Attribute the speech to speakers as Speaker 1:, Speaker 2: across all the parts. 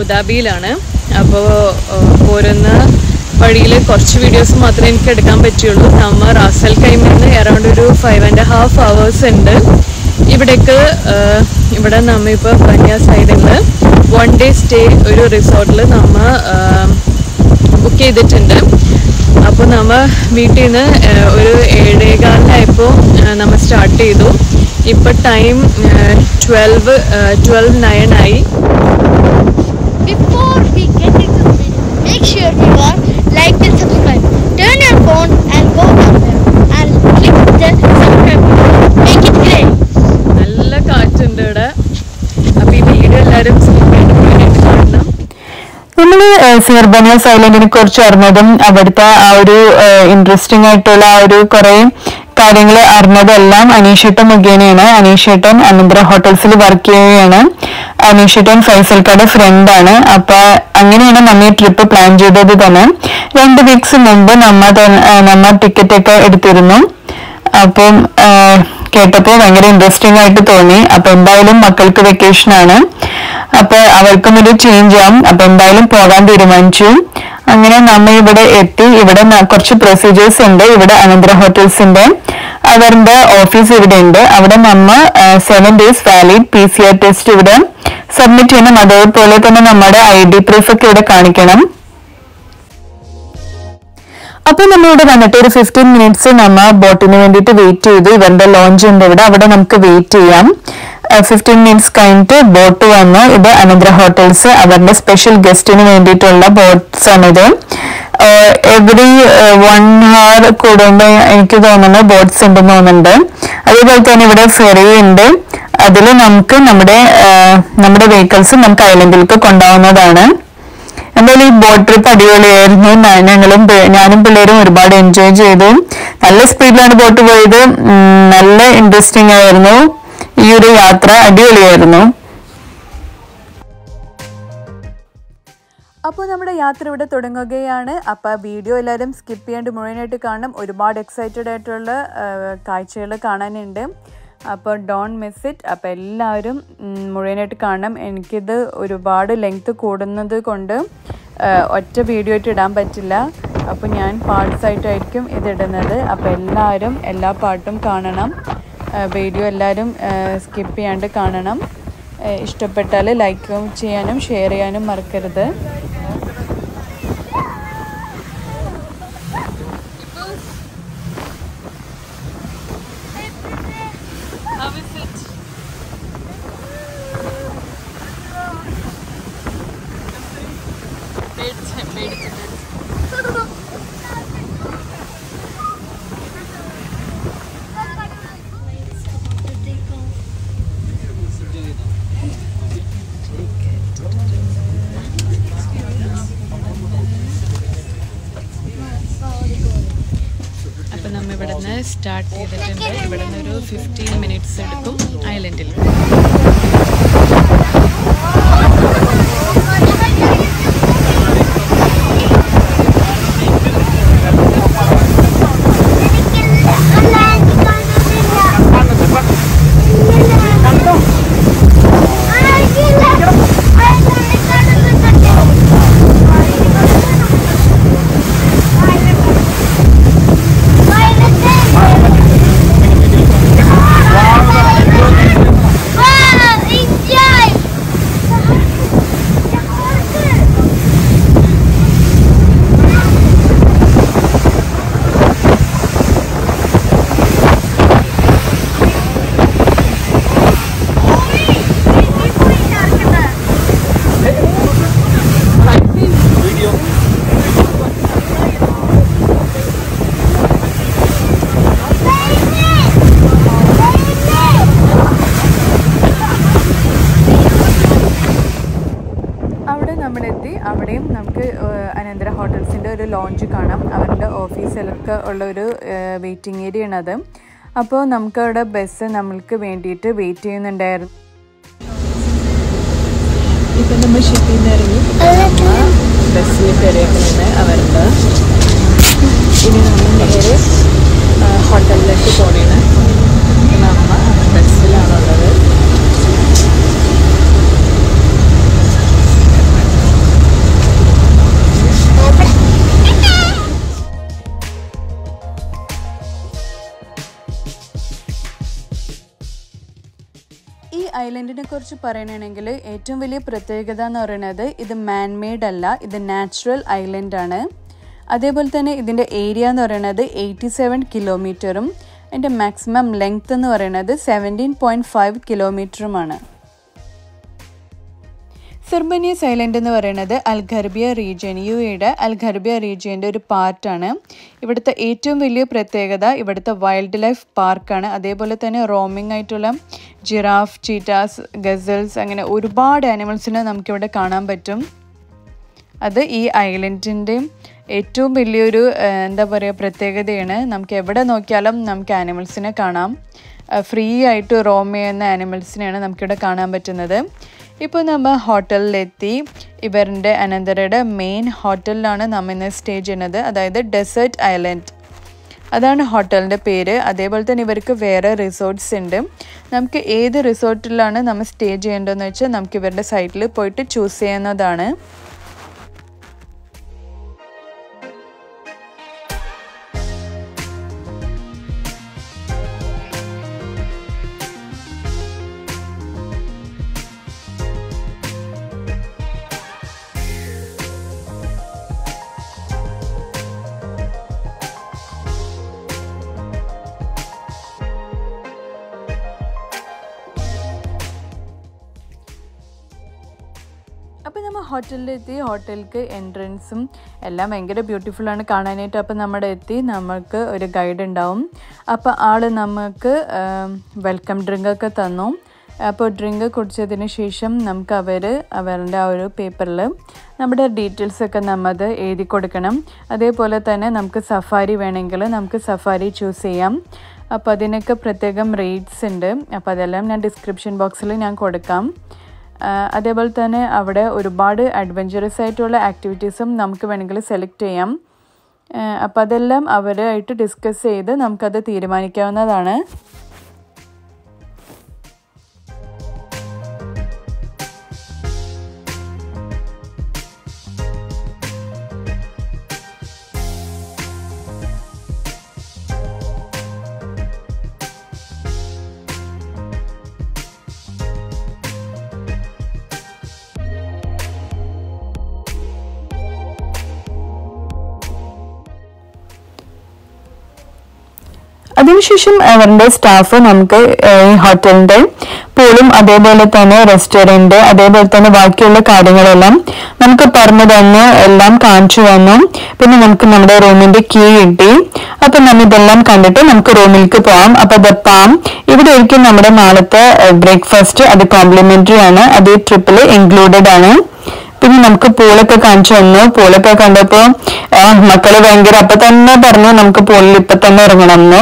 Speaker 1: അബുദാബിയിലാണ് അപ്പോൾ പോരുന്ന വഴിയിൽ കുറച്ച് വീഡിയോസ് മാത്രമേ എനിക്ക് എടുക്കാൻ പറ്റുള്ളൂ നമ്മ റാസൽ കൈമിൽ നിന്ന് അറൗണ്ട് ഒരു ഫൈവ് ആൻഡ് ഹാഫ് അവേഴ്സ് ഉണ്ട് ഇവിടേക്ക് ആഹ്, ഇവിടെ നമ്മ ഇപ്പോൾ ബനിയ സൈഡിൽ വൺ ഡേ സ്റ്റേ ഒരു റിസോർട്ടിൽ നമ്മ ബുക്ക് ചെയ്തിട്ടുണ്ട് അപ്പോൾ നമ്മ വീട്ടിൽ നിന്ന് ഒരു ഏഴേകാലിനായപ്പോൾ നമ്മൾ സ്റ്റാർട്ട് ചെയ്തു ഇപ്പോൾ ടൈം ട്വൽവ് ട്വൽവ് നയൻ ആയി
Speaker 2: Before we get into the video, make sure you are like and subscribe. Turn your phone and go down there and click the subscribe button. Make it great.
Speaker 1: നല്ല കാറ്റുണ്ട് ഇവിടെ അപ്പോൾ ഈ video എല്ലാവരും skip കാണണം
Speaker 3: നമ്മൾ സിർബനിയ സൈലന്റിനെ കുറിച്ച് അറിഞ്ഞതും അവിടുത്തെ ആ ഒരു ഇൻട്രസ്റ്റിംഗ് ആയിട്ടുള്ള ആ ഒരു കുറെ കാര്യങ്ങൾ അറിഞ്ഞതെല്ലാം അനീഷേട്ടൻ മുഖേനയാണ് അനീഷേട്ടൻ അനന്തര ഹോട്ടൽസിൽ വർക്ക് ചെയ്യുകയാണ് അനീഷേട്ടൻ ഫൈസൽക്കാരുടെ ഫ്രണ്ടാണ് അപ്പൊ അങ്ങനെയാണ് നമ്മ ഈ ട്രിപ്പ് പ്ലാൻ ചെയ്തത് തന്നെ രണ്ട് വീക്സ് മുമ്പ് നമ്മ തന്നെ- ആ, നമ്മ ടിക്കറ്റ് ഒക്കെ എടുത്തിരുന്നു അപ്പം ആ, കേട്ടപ്പോൾ ഭയങ്കര ഇൻട്രസ്റ്റിംഗ് ആയിട്ട് തോന്നി അപ്പൊ എന്തായാലും മക്കൾക്ക് വെക്കേഷൻ ആണ് അപ്പൊ അവർക്കും ഒരു ചേഞ്ച് ആവും അപ്പൊ എന്തായാലും പോകാൻ തീരുമാനിച്ചു അങ്ങനെ നമ്മ ഇവിടെ എത്തി ഇവിടെ ന- കുറച്ച് പ്രൊസീജിയേഴ്സ് ഉണ്ട് ഇവിടെ അനന്തര ഹോട്ടൽസിന്റെ അവരുടെ ഓഫീസ് ഇവിടെ ഉണ്ട് അവിടെ നമ്മ seven days valid P C R test ഇവിടെ സബ്മിറ്റ് ചെയ്യണം അതേപോലെ തന്നെ നമ്മുടെ ഐ ഡി പ്രൂഫ് ഒക്കെ ഇവിടെ കാണിക്കണം അപ്പൊ നമ്മളിവിടെ വന്നിട്ട് ഒരു ഫിഫ്റ്റീൻ മിനിറ്റ്സ് നമ്മ ബോട്ടിന് വേണ്ടിയിട്ട് വെയിറ്റ് ചെയ്തു ഇവരുടെ ലോഞ്ച് ഉണ്ട് ഇവിടെ അവിടെ നമുക്ക് വെയിറ്റ് ചെയ്യാം ഫിഫ്റ്റീൻ മിനിറ്റ്സ് കഴിഞ്ഞിട്ട് ബോട്ട് വന്നു ഇത് അനന്തര ഹോട്ടൽസ് അവരുടെ സ്പെഷ്യൽ ഗസ്റ്റിന് വേണ്ടിയിട്ടുള്ള ബോട്ട്സ് ആണിത് എവറി വൺ ഹവർ കൂടുമ്പോൾ എനിക്ക് തോന്നുന്നു ബോട്ട്സ് ഉണ്ടെന്ന് തോന്നുന്നുണ്ട് അതേപോലെ തന്നെ ഇവിടെ ഫെറി ഉണ്ട് അതിൽ നമുക്ക് നമ്മുടെ ആ, നമ്മുടെ വെഹിക്കിൾസ് നമുക്ക് ഐലൻഡിലേക്ക് കൊണ്ടുപോകുന്നതാണ് എന്തായാലും ഈ ബോട്ട് ട്രിപ്പ് അടിപൊളിയായിരുന്നു ഞാ- ഞങ്ങളും പി- ഞാനും പിള്ളേരും ഒരുപാട് എൻജോയ് ചെയ്തു നല്ല സ്പീഡിലാണ് ബോട്ട് പോയത് ഉം, നല്ല ഇൻട്രസ്റ്റിംഗ് ആയിരുന്നു ഈ ഒരു യാത്ര അടിപൊളിയായിരുന്നു
Speaker 1: അപ്പോൾ നമ്മുടെ യാത്ര ഇവിടെ തുടങ്ങുകയാണ് അപ്പോൾ വീഡിയോ എല്ലാവരും സ്കിപ്പ് ചെയ്യാണ്ട് മുഴുവനായിട്ട് കാണണം ഒരുപാട് എക്സൈറ്റഡ് ആയിട്ടുള്ള കാഴ്ചകൾ കാണാനുണ്ട് അപ്പോൾ ഡോൺ മിസ് ഇറ്റ് അപ്പോൾ എല്ലാവരും ഉം, മുഴുവനായിട്ട് കാണണം എനിക്കിത് ഒരുപാട് ലെങ്ത് കൂടുന്നത് കൊണ്ട് ആ, ഒറ്റ വീഡിയോ ആയിട്ട് ഇടാൻ പറ്റില്ല അപ്പോൾ ഞാൻ പാർട്സ് ആയിട്ടായിരിക്കും ഇതിടുന്നത് അപ്പോൾ എല്ലാവരും എല്ലാ പാട്ടും കാണണം വീഡിയോ എല്ലാവരും സ്കിപ്പ് ചെയ്യാണ്ട് കാണണം ആ, ഇഷ്ടപ്പെട്ടാൽ ലൈക്ക് ചെയ്യാനും ഷെയർ ചെയ്യാനും മറക്കരുത് How is it? പേടിച്ച് പേടിച്ച് പേടിച്ച് അപ്പം നമ്മൾ ഇവിടെ നിന്ന് സ്റ്റാർട്ട് ചെയ്തിട്ടുണ്ട് ഇവിടെ നിന്ന് ഒരു ഫിഫ്റ്റീൻ മിനിറ്റ്സ് എടുക്കും ഐലൻഡിൽ അവിടെ നമ്മളെത്തി അവിടെയും നമുക്ക് ഏഹ്, അനന്തര ഹോട്ടൽസിൻ്റെ ഒരു ലോഞ്ച് കാണാം അവരുടെ ഓഫീസിലൊക്കെ ഉള്ള ഒരു വെയിറ്റിംഗ് ഏരിയ ആണത് അപ്പോൾ നമുക്ക് അവിടെ ബസ് നമ്മൾക്ക് വേണ്ടിയിട്ട് വെയിറ്റ് ചെയ്യുന്നുണ്ടായിരുന്നു ഇപ്പം നമ്മൾ ഷിപ്പിൽ നിന്ന് ഇറങ്ങി ബസ്സിൽ കയറിയേക്കുന്നത് അവരുടെ ഇനി നമ്മൾ നേരെ ഹോട്ടലിലേക്ക് പോകണേണ് നമ്മ ബസ്സിലാണുള്ളത് ഈ ഐലൻഡിനെ കുറിച്ച് പറയുകയാണെങ്കിൽ ഏറ്റവും വലിയ പ്രത്യേകത എന്ന് പറയുന്നത് ഇത് മാൻമെയ്ഡ് അല്ല ഇത് നാച്ചുറൽ ഐലൻഡ് ആണ് അതേപോലെ തന്നെ ഇതിൻ്റെ ഏരിയ എന്ന് പറയുന്നത് എയ്റ്റി സെവൻ കിലോമീറ്ററും അതിൻ്റെ മാക്സിമം ലെങ്ത് എന്ന് പറയുന്നത് സെവൻറ്റീൻ പോയിൻറ്റ് ഫൈവ് കിലോമീറ്ററുമാണ് സെർബനിയസ് ഐലൻഡ് എന്ന് പറയുന്നത് അൽഖർബിയ റീജിയൻ യു എയുടെ അൽഖർബിയ റീജിയൻ്റെ ഒരു പാർട്ടാണ് ഇവിടുത്തെ ഏറ്റവും വലിയ പ്രത്യേകത ഇവിടുത്തെ വൈൽഡ് ലൈഫ് പാർക്കാണ് അതേപോലെ തന്നെ റോമിംഗ് ആയിട്ടുള്ള ജിറാഫ് ചീറ്റാസ് ഗസൽസ് അങ്ങനെ ഒരുപാട് ആനിമൽസിനെ നമുക്കിവിടെ കാണാൻ പറ്റും അത് ഈ ഐലൻഡിൻ്റെയും ഏറ്റവും വലിയൊരു ഏഹ്, എന്താ പറയുക പ്രത്യേകതയാണ് നമുക്ക് എവിടെ നോക്കിയാലും നമുക്ക് ആനിമൽസിനെ കാണാം ഫ്രീ ആയിട്ട് റോം ചെയ്യുന്ന ആനിമൽസിനെയാണ് നമുക്കിവിടെ കാണാൻ പറ്റുന്നത് ഇപ്പോൾ നമ്മൾ ഹോട്ടലിലെത്തി ഇവരുടെ അനന്തരയുടെ മെയിൻ ഹോട്ടലിലാണ് നമ്മൾ ഇന്ന് സ്റ്റേ ചെയ്യുന്നത് അതായത് ഡെസേർട്ട് ഐലൻഡ് അതാണ് ഹോട്ടലിൻ്റെ പേര് അതേപോലെ തന്നെ ഇവർക്ക് വേറെ റിസോർട്ട്സ് ഉണ്ട് നമുക്ക് ഏത് റിസോർട്ടിലാണ് നമ്മൾ സ്റ്റേ ചെയ്യേണ്ടതെന്ന് വെച്ചാൽ നമുക്ക് ഇവരുടെ സൈറ്റിൽ പോയിട്ട് ചൂസ് ചെയ്യുന്നതാണ് അപ്പോൾ നമ്മൾ ഹോട്ടലിലെത്തി ഹോട്ടലിലേക്ക് എൻട്രൻസും എല്ലാം ഭയങ്കര ബ്യൂട്ടിഫുൾ ആണ് കാണാനായിട്ട് അപ്പോൾ നമ്മുടെ എത്തി നമുക്ക് ഒരു ഗൈഡ് ഉണ്ടാവും അപ്പോൾ ആൾ നമുക്ക് വെൽക്കം ഡ്രിങ്ക് ഒക്കെ തന്നു അപ്പോൾ ഡ്രിങ്ക് കുടിച്ചതിന് ശേഷം നമുക്ക് അവർ അവരുടെ ആ ഒരു പേപ്പറിൽ നമ്മുടെ ഡീറ്റെയിൽസ് ഒക്കെ നമ്മത് എഴുതി കൊടുക്കണം അതേപോലെ തന്നെ നമുക്ക് സഫാരി വേണമെങ്കിൽ നമുക്ക് സഫാരി ചൂസ് ചെയ്യാം അപ്പോൾ അതിനൊക്കെ പ്രത്യേകം റേറ്റ്സ് ഉണ്ട് അപ്പോൾ അതെല്ലാം ഞാൻ ഡിസ്ക്രിപ്ഷൻ ബോക്സിൽ ഞാൻ കൊടുക്കാം ആ, അതേപോലെ തന്നെ അവിടെ ഒരുപാട് അഡ്വഞ്ചറസ് ആയിട്ടുള്ള ആക്ടിവിറ്റീസും നമുക്ക് വേണമെങ്കിൽ സെലക്ട് ചെയ്യാം അപ്പോൾ അതെല്ലാം അവരുമായിട്ട് ഡിസ്കസ് ചെയ്ത് നമുക്കത് തീരുമാനിക്കാവുന്നതാണ്
Speaker 3: അതിനുശേഷം അവരുടെ സ്റ്റാഫ് നമുക്ക് ഏഹ്, ഈ ഹോട്ടലിന്റെ പൂളും അതേപോലെ തന്നെ റെസ്റ്റോറന്റ് അതേപോലെ തന്നെ ബാക്കിയുള്ള കാര്യങ്ങളെല്ലാം നമുക്ക് പറഞ്ഞു തന്നു എല്ലാം കാണിച്ചു തന്നു പിന്നെ നമുക്ക് നമ്മുടെ റൂമിന്റെ കീ കിട്ടി അപ്പൊ നമ്മൾ ഇതെല്ലാം കണ്ടിട്ട് നമുക്ക് റൂമിലേക്ക് പോവാം അപ്പൊ ദപ്പാം ഇവിടെ ആയിരിക്കും നമ്മുടെ നാളത്തെ ബ്രേക്ക്ഫാസ്റ്റ് അത് കോംപ്ലിമെന്ററി ആണ് അത് ഈ ട്രിപ്പിൽ ഇൻക്ലൂഡഡ് ആണ് പിന്നെ നമുക്ക് പൂളൊക്കെ കാണിച്ചു തന്നു പൂളൊക്കെ കണ്ടപ്പോ ആ, മക്കള് ഭയങ്കര അപ്പൊ തന്നെ പറഞ്ഞു നമുക്ക് പൂളിൽ ഇപ്പൊ തന്നെ ഇറങ്ങണം എന്ന്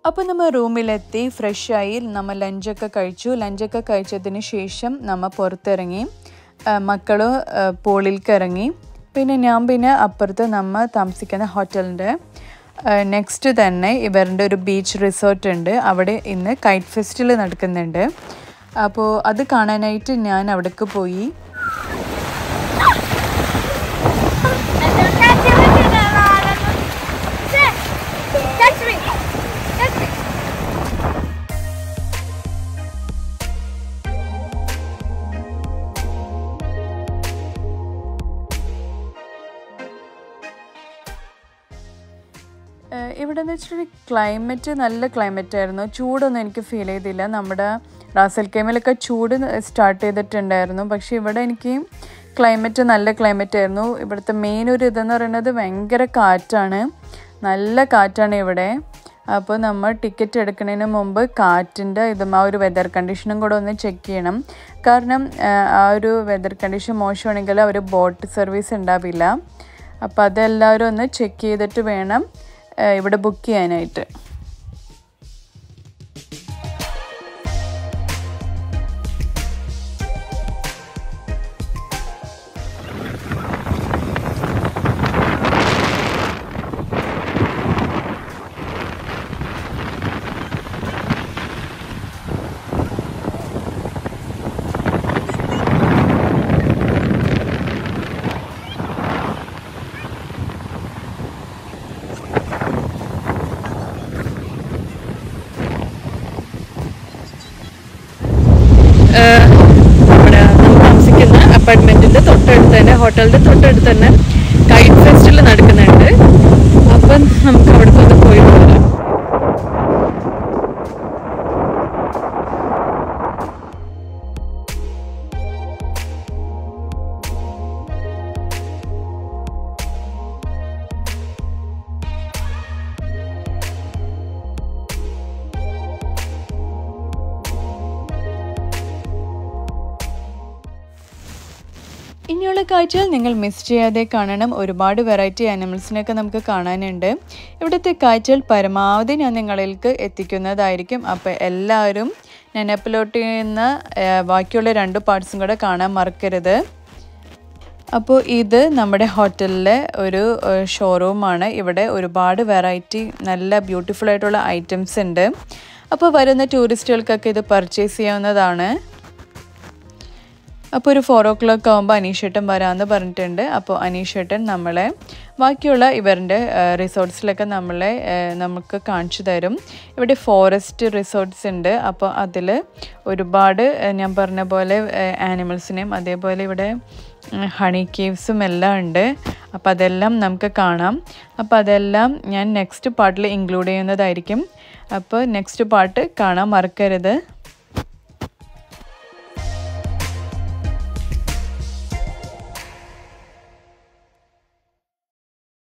Speaker 1: അപ്പോൾ നമ്മൾ റൂമിലെത്തി ഫ്രഷായി നമ്മൾ ലഞ്ചൊക്കെ കഴിച്ചു ലഞ്ചൊക്കെ കഴിച്ചതിന് ശേഷം നമ്മൾ പുറത്തിറങ്ങി മക്കൾ പൂളിലേക്ക് ഇറങ്ങി പിന്നെ ഞാൻ പിന്നെ അപ്പുറത്ത് നമ്മൾ താമസിക്കുന്ന ഹോട്ടലിൻ്റെ നെക്സ്റ്റ് തന്നെ ഇവരുടെ ഒരു ബീച്ച് റിസോർട്ട് ഉണ്ട് അവിടെ ഇന്ന് കൈറ്റ് ഫെസ്റ്റിവൽ നടക്കുന്നുണ്ട് അപ്പോൾ അത് കാണാനായിട്ട് ഞാൻ അവിടേക്ക് പോയി
Speaker 2: Touch me! Touch me!
Speaker 1: ഇവിടെ എന്ന് വെച്ചിട്ടുണ്ടെങ്കിൽ ക്ലൈമറ്റ് നല്ല ക്ലൈമറ്റ് ആയിരുന്നു ചൂടൊന്നും എനിക്ക് ഫീൽ ചെയ്തില്ല നമ്മുടെ റാസൽ കേമിലൊക്കെ ചൂട് സ്റ്റാർട്ട് ചെയ്തിട്ടുണ്ടായിരുന്നു പക്ഷേ ഇവിടെ എനിക്ക് ക്ലൈമറ്റ് നല്ല ക്ലൈമറ്റ് ആയിരുന്നു ഇവിടുത്തെ മെയിൻ ഒരു ഇതെന്ന് പറയുന്നത് ഭയങ്കര കാറ്റാണ് നല്ല കാറ്റാണ് ഇവിടെ അപ്പോൾ നമ്മൾ ടിക്കറ്റ് എടുക്കുന്നതിന് മുമ്പ് കാറ്റിൻ്റെ ഇതും ആ ഒരു വെതർ കണ്ടീഷനും കൂടെ ഒന്ന് ചെക്ക് ചെയ്യണം കാരണം ആ ഒരു വെതർ കണ്ടീഷൻ മോശമാണെങ്കിൽ അവർ ബോട്ട് സർവീസ് ഉണ്ടാവില്ല അപ്പോൾ അതെല്ലാവരും ഒന്ന് ചെക്ക് ചെയ്തിട്ട് വേണം ഇവിടെ ബുക്ക് ചെയ്യാനായിട്ട് നമ്മുടെ നമ്മൾ താമസിക്കുന്ന അപ്പാർട്ട്മെൻറ്റിൻ്റെ തൊട്ടടുത്ത് തന്നെ ഹോട്ടലിൻ്റെ തൊട്ടടുത്ത് തന്നെ കൈറ്റ് ഫെസ്റ്റിവൽ നടക്കുന്നുണ്ട് അപ്പം നമുക്ക് അവിടുത്തെ ഒന്ന് പോയി വരാം ഇനിയുള്ള കാഴ്ചകൾ നിങ്ങൾ മിസ് ചെയ്യാതെ കാണണം ഒരുപാട് വെറൈറ്റി ആനിമൽസിനൊക്കെ നമുക്ക് കാണാനുണ്ട് ഇവിടുത്തെ കാഴ്ചകൾ പരമാവധി ഞാൻ നിങ്ങളിലേക്ക് എത്തിക്കുന്നതായിരിക്കും അപ്പോൾ എല്ലാവരും നെനപ്പിലോട്ടിൽ നിന്ന് ബാക്കിയുള്ള രണ്ട് പാർട്സും കൂടെ കാണാൻ മറക്കരുത് അപ്പോൾ ഇത് നമ്മുടെ ഹോട്ടലിലെ ഒരു ഷോറൂമാണ് ഇവിടെ ഒരുപാട് വെറൈറ്റി നല്ല ബ്യൂട്ടിഫുൾ ആയിട്ടുള്ള ഐറ്റംസ് ഉണ്ട് അപ്പോൾ വരുന്ന ടൂറിസ്റ്റുകൾക്കൊക്കെ ഇത് പർച്ചേസ് ചെയ്യാവുന്നതാണ് അപ്പോൾ ഒരു ഫോർ ഓ ക്ലോക്ക് ആകുമ്പോൾ അനീഷേട്ടൻ വരാമെന്ന് പറഞ്ഞിട്ടുണ്ട് അപ്പോൾ അനീഷേട്ടൻ നമ്മളെ ബാക്കിയുള്ള ഇവരുടെ റിസോർട്ട്സിലൊക്കെ നമ്മളെ നമുക്ക് കാണിച്ചു തരും ഇവിടെ ഫോറസ്റ്റ് റിസോർട്ട്സ് ഉണ്ട് അപ്പോൾ അതിൽ ഒരുപാട് ഞാൻ പറഞ്ഞ പോലെ ആനിമൽസിനെയും അതേപോലെ ഇവിടെ ഹണി കേവ്സും എല്ലാം ഉണ്ട് അപ്പോൾ അതെല്ലാം നമുക്ക് കാണാം അപ്പോൾ അതെല്ലാം ഞാൻ നെക്സ്റ്റ് പാർട്ടിൽ ഇൻക്ലൂഡ് ചെയ്യുന്നതായിരിക്കും അപ്പോൾ നെക്സ്റ്റ് പാർട്ട് കാണാൻ മറക്കരുത്